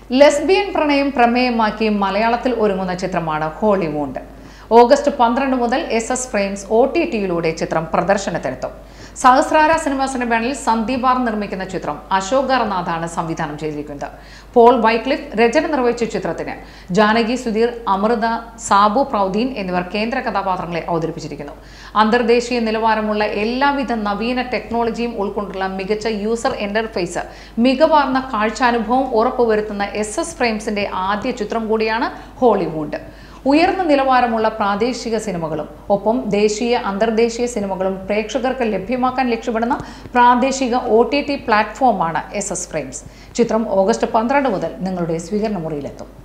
lesbian പ്രണയം പ്രമേയമാക്കി മലയാളത്തിൽ ഒരുങ്ങുന്ന ചിത്രമാണ് ഹോളിവുഡ് ഓഗസ്റ്റ് പന്ത്രണ്ട് മുതൽ S S frames O T ടിയിലൂടെ ചിത്രം പ്രദർശനത്തിനെത്തും സഹസ്രാര സിനിമാസിന്റെ ബാനറിൽ സന്ദീപ് ആർ നിർമ്മിക്കുന്ന ചിത്രം അശോക് ഗർനാഥാണ് സംവിധാനം ചെയ്തിരിക്കുന്നത് പോൾ വൈക്ലിഫ് രചന നിർവഹിച്ച ചിത്രത്തിന് ജാനകി സുധീർ അമൃത സാബു പ്രൗദീൻ എന്നിവർ കേന്ദ്ര കഥാപാത്രങ്ങളെ അവതരിപ്പിച്ചിരിക്കുന്നു അന്തർദേശീയ നിലവാരമുള്ള എല്ലാവിധ നവീന ടെക്നോളജിയും ഉൾക്കൊണ്ടുള്ള മികച്ച യൂസർ ഇന്റർഫേസ് മികവാർന്ന കാഴ്ചാനുഭവം ഉറപ്പുവരുത്തുന്ന എസ് എസ് ഫ്രെയിംസിന്റെ ആദ്യ ചിത്രം കൂടിയാണ് ഹോളിവുഡ് ഉയർന്ന നിലവാരമുള്ള പ്രാദേശിക സിനിമകളും ഒപ്പം ദേശീയ അന്തർദേശീയ സിനിമകളും പ്രേക്ഷകർക്ക് ലഭ്യമാക്കാൻ ലക്ഷ്യമിടുന്ന പ്രാദേശിക ഒ ടി ടി പ്ലാറ്റ്ഫോമാണ് എസ് എസ് ഫ്രെയിംസ് ചിത്രം ഓഗസ്റ്റ് പന്ത്രണ്ട് മുതൽ നിങ്ങളുടെ സ്വീകരണ മുറിയിലെത്തും